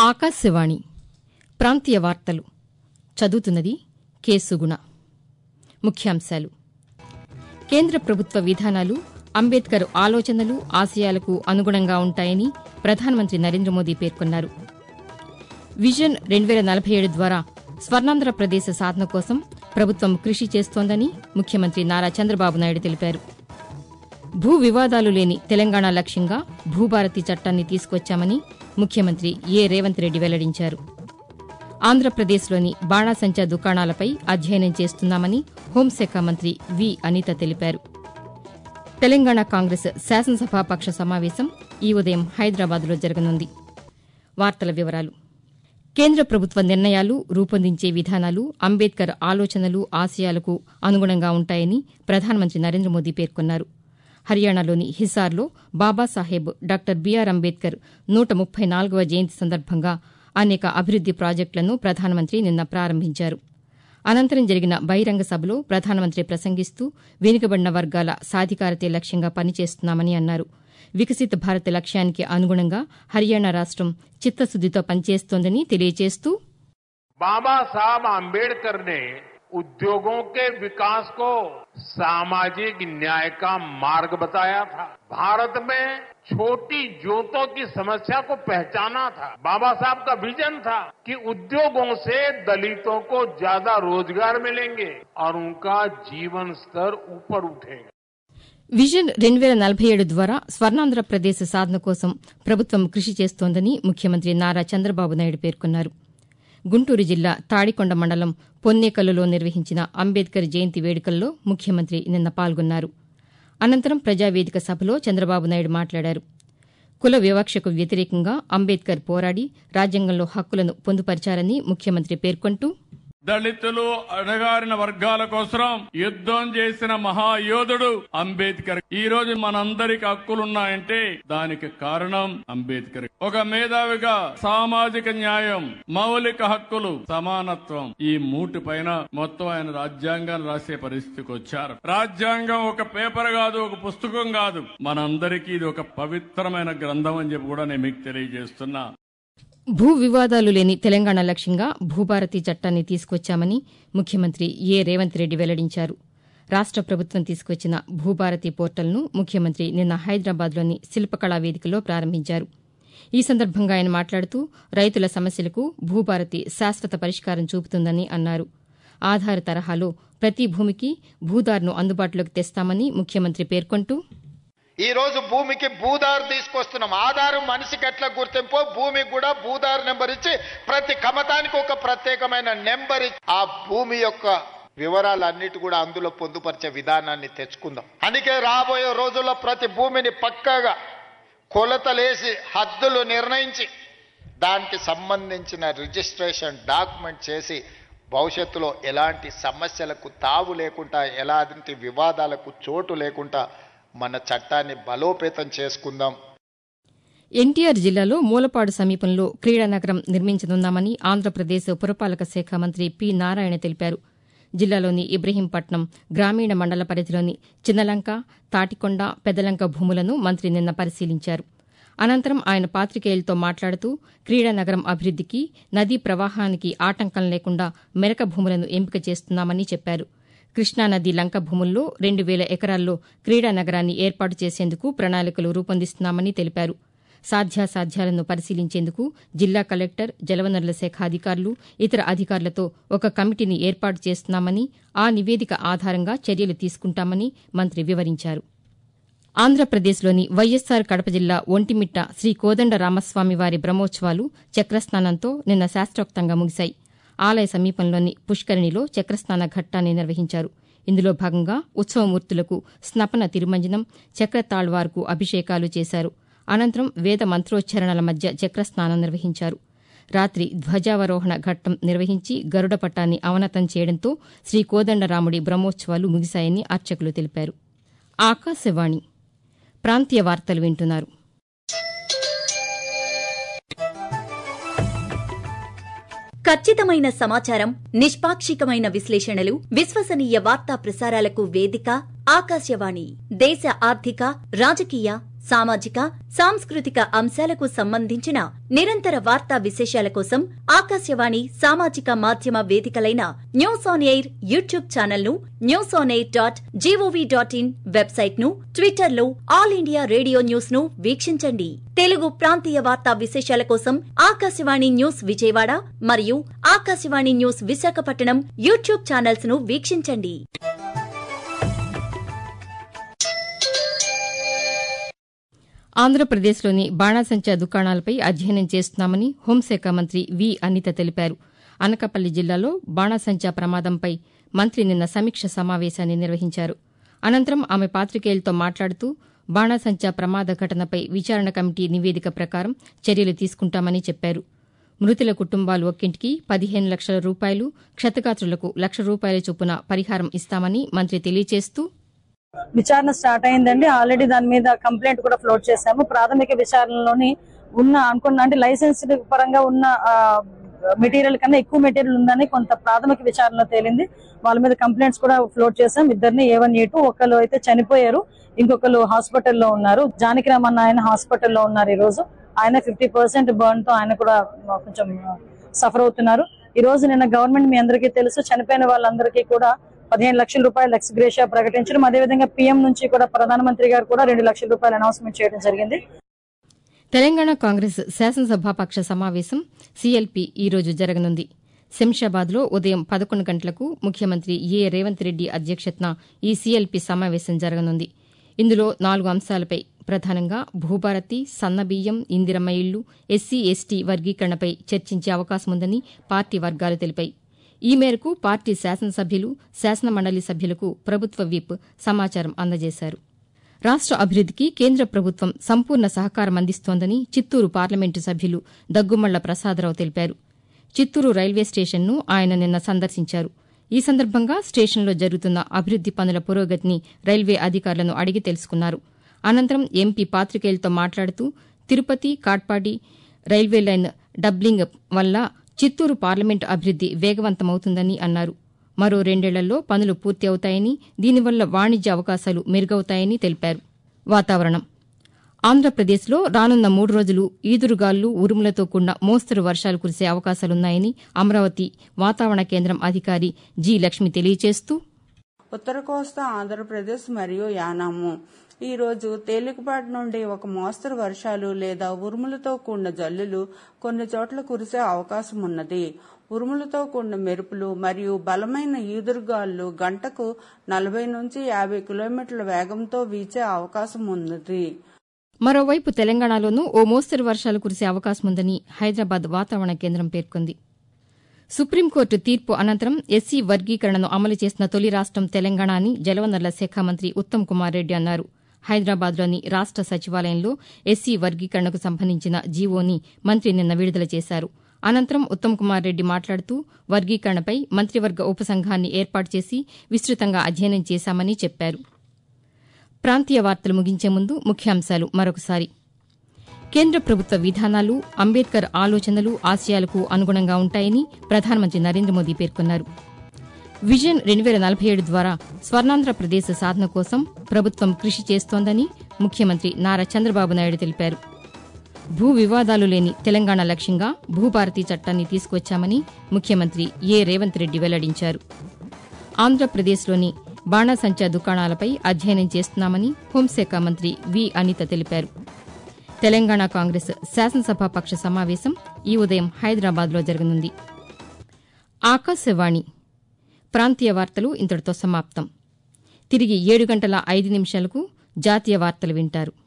ఆకాశవాణి ప్రాంతీయ వార్తలు చదువుతున్నది కేసుగుణ ముఖ్యాంశాలు కేంద్ర ప్రభుత్వ విధానాలు అంబేద్కర్ ఆలోచనలు ఆశయాలకు అనుగుణంగా ఉంటాయని ప్రధానమంత్రి నరేంద్ర మోదీ పేర్కొన్నారు విజన్ రెండు వేల నలభై ఏడు ద్వారా స్వర్ణాంధ్రప్రదేశ్ సాధన కోసం ప్రభుత్వం కృషి చేస్తోందని ముఖ్యమంత్రి నారా చంద్రబాబు నాయుడు తెలిపారు భూ వివాదాలు లేని తెలంగాణ లక్ష్యంగా భూభారతి చట్టాన్ని తీసుకొచ్చామని ముఖ్యమంత్రి ఏ రేవంత్ రెడ్డి వెల్లడించారు ఆంధ్రప్రదేశ్లోని బాణాసంచా దుకాణాలపై అధ్యయనం చేస్తున్నామని హోంశాఖ మంత్రి వి అనిత తెలిపారు తెలంగాణ కాంగ్రెస్ శాసనసభాపక్ష సమావేశం ఈ ఉదయం హైదరాబాద్లో జరగనుంది వార్తల వివరాలు కేంద్ర ప్రభుత్వ నిర్ణయాలు రూపొందించే విధానాలు అంబేద్కర్ ఆలోచనలు ఆశయాలకు అనుగుణంగా ఉంటాయని ప్రధానమంత్రి నరేంద్ర మోదీ పేర్కొన్నారు హర్యానాలోని హిసార్లో బాబాసాహెబ్ డాక్టర్ బీఆర్ అంబేద్కర్ నూట ముప్పై నాలుగవ జయంతి సందర్భంగా అనేక అభివృద్ది ప్రాజెక్టులను ప్రధానమంత్రి నిన్న ప్రారంభించారు అనంతరం జరిగిన బహిరంగ సభలో ప్రధానమంత్రి ప్రసంగిస్తూ వెనుకబడిన వర్గాల సాధికారతే లక్ష్యంగా పనిచేస్తున్నామని అన్నారు వికసిత భారత్ లక్ష్యానికి అనుగుణంగా హర్యానా రాష్టం చిత్తశుద్దితో పనిచేస్తోందని తెలియజేస్తూ बाबा साहब आम्बेडकर ने उद्योगों के विकास को सामाजिक न्याय का मार्ग बताया था भारत में छोटी जोतों की समस्या को पहचाना था बाबा साहब का विजन था कि उद्योगों से दलितों को ज्यादा रोजगार मिलेंगे और उनका जीवन स्तर ऊपर उठेगा విజన్ రెండు వేల నలభై ఏడు ద్వారా స్వర్ణాంధ్రప్రదేశ్ సాధన కోసం ప్రభుత్వం కృషి చేస్తోందని ముఖ్యమంత్రి నారా చంద్రబాబు నాయుడు పేర్కొన్నారు గుంటూరు జిల్లా తాడికొండ మండలం పొన్నేకల్లులో నిర్వహించిన అంబేద్కర్ జయంతి వేడుకల్లో ముఖ్యమంత్రి నిన్న పాల్గొన్నారు అనంతరం ప్రజావేదిక సభలో చంద్రబాబు నాయుడు మాట్లాడారు కుల వివక్షకు వ్యతిరేకంగా అంబేద్కర్ పోరాడి రాజ్యాంగంలో హక్కులను పొందుపరిచారని ముఖ్యమంత్రి పేర్కొంటూ దళితులు అణగారిన వర్గాల కోసం యుద్దం చేసిన మహాయోధుడు అంబేద్కర్ ఈ రోజు మనందరికి హక్కులున్నాయంటే దానికి కారణం అంబేద్కర్ ఒక మేధావిగా సామాజిక న్యాయం మౌలిక హక్కులు సమానత్వం ఈ మూటి పైన మొత్తం ఆయన రాజ్యాంగాన్ని రాసే పరిస్థితికి వచ్చారు రాజ్యాంగం ఒక పేపర్ కాదు ఒక పుస్తకం కాదు మనందరికీ ఇది ఒక పవిత్రమైన గ్రంథం అని చెప్పి కూడా నేను మీకు తెలియజేస్తున్నా భూ వివాదాలు లేని తెలంగాణ లక్ష్యంగా భూభారతి చట్టాన్ని తీసుకొచ్చామని ముఖ్యమంత్రి ఏ రేవంత్ రెడ్డి వెల్లడించారు రాష్ట ప్రభుత్వం తీసుకొచ్చిన భూభారతి పోర్టల్ను ముఖ్యమంత్రి నిన్న హైదరాబాద్లోని శిల్పకళా వేదికలో ప్రారంభించారు ఈ సందర్భంగా ఆయన మాట్లాడుతూ రైతుల సమస్యలకు భూభారతి శాశ్వత పరిష్కారం చూపుతుందని అన్నారు ఆధార్ తరహాలో ప్రతి భూమికి భూదార్ను అందుబాటులోకి తెస్తామని ముఖ్యమంత్రి పేర్కొంటూ ఈ రోజు భూమికి భూదారు తీసుకొస్తున్నాం ఆధారం మనిషికి ఎట్లా గుర్తింపో భూమికి కూడా భూదారు నెంబర్ ఇచ్చి ప్రతి కమతానికి ఒక ప్రత్యేకమైన నెంబర్ ఇచ్చి ఆ భూమి యొక్క వివరాలన్నిటి కూడా అందులో పొందుపరిచే విధానాన్ని తెచ్చుకుందాం అందుకే రాబోయే రోజుల్లో ప్రతి భూమిని పక్కాగా కొలతలేసి హద్దులు నిర్ణయించి దానికి సంబంధించిన రిజిస్ట్రేషన్ డాక్యుమెంట్ చేసి భవిష్యత్తులో ఎలాంటి సమస్యలకు తావు లేకుండా ఎలాంటి వివాదాలకు చోటు లేకుండా మన చట్టాన్ని బలోపేతం చేసుకుందాం ఎన్టీఆర్ జిల్లాలో మూలపాడు సమీపంలో క్రీడా నగరం నిర్మించనున్నామని ఆంధ్రప్రదేశ్ పురపాలక శాఖ మంత్రి పి నారాయణ తెలిపారు జిల్లాలోని ఇబ్రహీంపట్నం గ్రామీణ మండల పరిధిలోని చిన్నలంక తాటికొండ పెదలంక భూములను మంత్రి నిన్న పరిశీలించారు అనంతరం ఆయన పాతికేయులతో మాట్లాడుతూ క్రీడా నగరం అభివృద్దికి నదీ ప్రవాహానికి ఆటంకం లేకుండా మెరక భూములను ఎంపిక చేస్తున్నామని చెప్పారు కృష్ణానది లంక భూముల్లో రెండు వేల ఎకరాల్లో క్రీడా నగరాన్ని ఏర్పాటు చేసేందుకు ప్రణాళికలు రూపొందిస్తున్నామని తెలిపారు సాధ్యాసాధ్యాలను పరిశీలించేందుకు జిల్లా కలెక్టర్ జలవనరుల శాఖ అధికారులు ఇతర అధికారులతో ఒక కమిటీని ఏర్పాటు చేస్తున్నామని ఆ నివేదిక ఆధారంగా చర్యలు తీసుకుంటామని మంత్రి వివరించారు ఆంధ్రప్రదేశ్లోని వైఎస్సార్ కడప జిల్లా ఒంటిమిట్ట శ్రీ కోదండ రామస్వామి వారి బ్రహ్మోత్సవాలు చక్రస్నానంతో నిన్న శాస్త్రోక్తంగా ముగిశాయి ఆలయ సమీపంలోని పుష్కరిణిలో చక్రస్నాన ఘట్టాన్ని నిర్వహించారు ఇందులో భాగంగా ఉత్సవమూర్తులకు స్నపన తిరుమంజనం చక్రతాళ్వార్కు అభిషేకాలు చేశారు అనంతరం వేద మంత్రోచ్చరణల మధ్య చక్రస్నానం నిర్వహించారు రాత్రి ధ్వజావరోహణ ఘట్టం నిర్వహించి గరుడ పట్టాన్ని అవనతం చేయడంతో శ్రీ కోదండరాముడి బ్రహ్మోత్సవాలు ముగిశాయని అర్చకులు తెలిపారు ఆకాశవాణి ప్రాంతీయ వార్తలు వింటున్నారు ఖచ్చితమైన సమాచారం నిష్పాక్షికమైన విశ్లేషణలు విశ్వసనీయ వార్తా ప్రసారాలకు వేదిక ఆకాశవాణి దేశ ఆర్థిక రాజకీయ సామాజిక సాంస్కృతిక అంశాలకు సంబంధించిన నిరంతర వార్తా విశేషాల కోసం ఆకాశవాణి సామాజిక మాధ్యమ వేదికలైన news on air YouTube channel ను news on air dot G O V dot in website ను ట్విట్టర్ లో ఆల్ ఇండియా రేడియో న్యూస్ ను వీక్షించండి తెలుగు ప్రాంతీయ వార్తా విశేషాల కోసం ఆకాశవాణి న్యూస్ విజయవాడ మరియు Akashvani news Visakhapatnam YouTube channels ను వీక్షించండి ఆంధ్రప్రదేశ్లోని బాణాసంచా దుకాణాలపై అధ్యయనం చేస్తున్నామని హోంశాఖ మంత్రి వి అనిత తెలిపారు అనకాపల్లి జిల్లాలో బాణాసంచా ప్రమాదంపై మంత్రి నిన్న సమీక్ష సమావేశాన్ని నిర్వహించారు అనంతరం ఆమె పాతికేయులతో మాట్లాడుతూ బాణాసంచా ప్రమాద ఘటనపై విచారణ కమిటీ నివేదిక ప్రకారం చర్యలు తీసుకుంటామని చెప్పారు మృతుల కుటుంబాలు ఒక్కింటికి పదిహేను లక్షల రూపాయలు క్షతగాత్రులకు లక్ష రూపాయల చొప్పున పరిహారం ఇస్తామని మంత్రి తెలియజేస్తూ విచారణ స్టార్ట్ అయిందండి ఆల్రెడీ దాని మీద కంప్లైంట్ కూడా ఫ్లోట్ చేశాము ప్రాథమిక విచారణలోని ఉన్న అనుకున్న అంటే లైసెన్స్ పరంగా ఉన్న మెటీరియల్ కన్నా ఎక్కువ మెటీరియల్ ఉందని కొంత ప్రాథమిక విచారణలో తేలింది వాళ్ళ మీద కంప్లైంట్స్ కూడా ఫ్లోట్ చేశాం ఇద్దరిని ఏ వన్ ఏ టూ ఒకళ్ళు అయితే చనిపోయారు ఇంకొకరు హాస్పిటల్లో ఉన్నారు జానకిరామ్ అన్న ఆయన హాస్పిటల్లో ఉన్నారు ఈ రోజు ఆయన ఫిఫ్టీ పర్సెంట్ బర్న్ తో ఆయన కూడా కొంచెం సఫర్ అవుతున్నారు ఈ రోజు నిన్న గవర్నమెంట్ మీ అందరికీ తెలుసు చనిపోయిన వాళ్ళందరికీ కూడా పదిహేను లక్షల రూపాయలు ఎక్స్గ్రేషియా ప్రకటించడం అదేవిధంగా పీఎం నుంచి కూడా ప్రధానమంత్రి గారు కూడా రెండు లక్షల రూపాయలు అనౌన్స్మెంట్ చేయడం జరిగింది తెలంగాణ కాంగ్రెస్ శాసనసభాపక్ష సమావేశం సీఎల్పీ ఈ రోజు జరగనుంది శంషాబాద్లో ఉదయం పదకొండు గంటలకు ముఖ్యమంత్రి ఏ రేవంత్ రెడ్డి అధ్యక్షతన ఈ సీఎల్పీ సమావేశం జరగనుంది ఇందులో నాలుగు అంశాలపై ప్రధానంగా భూభారతి సన్నబియ్యం ఇందిరమ్మ ఇళ్లు ఎస్సీ ఎస్టీ వర్గీకరణపై చర్చించే అవకాశముందని పార్టీ వర్గాలు తెలిపాయి ఈ మేరకు పార్టీ శాసనసభ్యులు శాసనమండలి సభ్యులకు ప్రభుత్వ విప్ సమాచారం అందజేశారు రాష్ట అభివృద్దికి కేంద్ర ప్రభుత్వం సంపూర్ణ సహకారం అందిస్తోందని చిత్తూరు పార్లమెంటు సభ్యులు దగ్గుమళ్ల ప్రసాదరావు తెలిపారు చిత్తూరు రైల్వే స్టేషన్ను ఆయన నిన్న సందర్శించారు ఈ సందర్భంగా స్టేషన్లో జరుగుతున్న అభివృద్ది పనుల పురోగతిని రైల్వే అధికారులను అడిగి తెలుసుకున్నారు అనంతరం ఎంపీ పాతికేయులతో మాట్లాడుతూ Tirupati Katpadi railway line doubling వల్ల చిత్తూరు పార్లమెంటు అభివృద్ది వేగవంతమవుతుందని అన్నారు మరో రెండేళ్లలో పనులు పూర్తి అవుతాయని దీనివల్ల వాణిజ్య అవకాశాలు మెరుగవుతాయని తెలిపారు వాతావరణం ఆంధ్రప్రదేశ్లో రానున్న మూడు రోజులు ఈదురుగాలు ఉరుములతో కూడిన మోస్తరు వర్షాలు కురిసే అవకాశాలున్నాయని అమరావతి వాతావరణ కేంద్రం అధికారి జి లక్ష్మి తెలియజేస్తూ ఉత్తర కోస్తా ఆంధ్రప్రదేశ్ మరియు యానాము ఈ రోజు తేలికపాటి నుండి ఒక మోస్తరు వర్షాలు లేదా ఉరుములతో కూడిన జల్లులు కొన్ని చోట్ల కురిసే అవకాశం ఉన్నది ఉరుములతో కూడిన మెరుపులు మరియు బలమైన ఈదురుగాళ్లు గంటకు నలభై నుంచి యాభై కిలోమీటర్ల వేగంతో వీచే అవకాశం ఉన్నది మరోవైపు తెలంగాణలోనూ ఓ మోస్తరు వర్షాలు కురిసే అవకాశముందని హైదరాబాద్ వాతావరణ కేంద్రం పేర్కొంది సుప్రీంకోర్టు తీర్పు అనంతరం ఎస్సీ వర్గీకరణను అమలు చేసిన తొలి రాష్టం తెలంగాణ అని జలవనరుల శాఖ మంత్రి ఉత్తమ్ కుమార్ రెడ్డి అన్నారు హైదరాబాద్లోని రాష్ట సచివాలయంలో ఎస్సీ వర్గీకరణకు సంబంధించిన జీవోని మంత్రి నిన్న విడుదల చేశారు అనంతరం ఉత్తమ్ కుమార్ రెడ్డి మాట్లాడుతూ వర్గీకరణపై మంత్రివర్గ ఉపసంఘాన్ని ఏర్పాటు చేసి విస్తృతంగా అధ్యయనం చేశామని చెప్పారు ప్రాంతీయ వార్తలు ముగించే ముందు ముఖ్యాంశాలు మరొకసారి కేంద్ర ప్రభుత్వ విధానాలు అంబేద్కర్ ఆలోచనలు ఆశయాలకు అనుగుణంగా ఉంటాయని ప్రధానమంత్రి నరేంద్ర మోదీ పేర్కొన్నారు విజన్ రెండు వేల నలభై ఏడు ద్వారా స్వర్ణాంధ్రప్రదేశ్ సాధన కోసం ప్రభుత్వం కృషి చేస్తోందని ముఖ్యమంత్రి నారా చంద్రబాబు నాయుడు తెలిపారు భూ వివాదాలు లేని తెలంగాణ లక్ష్యంగా భూభారతి చట్టాన్ని తీసుకొచ్చామని ముఖ్యమంత్రి ఏ రేవంత్ రెడ్డి వెల్లడించారు ఆంధ్రప్రదేశ్లోని బాణాసంచా దుకాణాలపై అధ్యయనం చేస్తున్నామని హోంశాఖ మంత్రి వి అనిత తెలిపారు తెలంగాణ కాంగ్రెస్ శాసనసభాపక్ష సమావేశం ఈ ఉదయం హైదరాబాద్లో జరగనుంది ఆకాశవాణి ప్రాంతీయ వార్తలు ఇంతటితో సమాప్తం తిరిగి ఏడు గంటల ఐదు నిమిషాలకు జాతీయ వార్తలు వింటారు